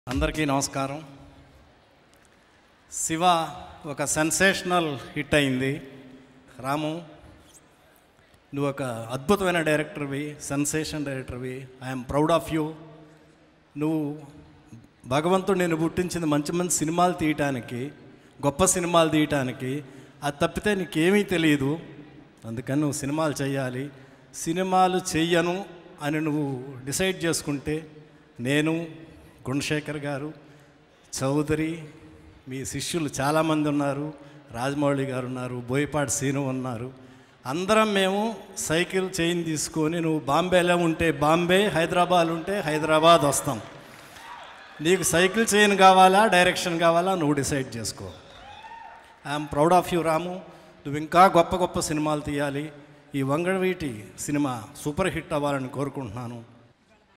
అందరికీ నమస్కారం శివ ఒక సెన్సేషనల్ హిట్ అయింది రాము నువ్వు ఒక అద్భుతమైన డైరెక్టర్వి సెన్సేషన్ డైరెక్టర్వి ఐఎమ్ ప్రౌడ్ ఆఫ్ యూ నువ్వు భగవంతుడు నేను పుట్టించింది మంచి మంచి సినిమాలు తీయటానికి గొప్ప సినిమాలు తీయటానికి అది తప్పితే నీకేమీ తెలియదు అందుకని నువ్వు సినిమాలు చేయాలి సినిమాలు చెయ్యను అని నువ్వు డిసైడ్ చేసుకుంటే నేను గుణశేఖర్ గారు చౌదరి మీ శిష్యులు చాలామంది ఉన్నారు రాజమౌళి గారు ఉన్నారు బోయపాటి సీను ఉన్నారు అందరం మేము సైకిల్ చైన్ తీసుకొని నువ్వు బాంబేలో ఉంటే బాంబే హైదరాబాద్ ఉంటే హైదరాబాద్ వస్తాం నీకు సైకిల్ చైన్ కావాలా డైరెక్షన్ కావాలా నువ్వు డిసైడ్ చేసుకో I'm proud of you Ramu నువ్వు ఇంకా గొప్ప గొప్ప సినిమాలు తీయాలి ఈ వంగడవీటి సినిమా సూపర్ హిట్ అవ్వాలని కోరుకుంటున్నాను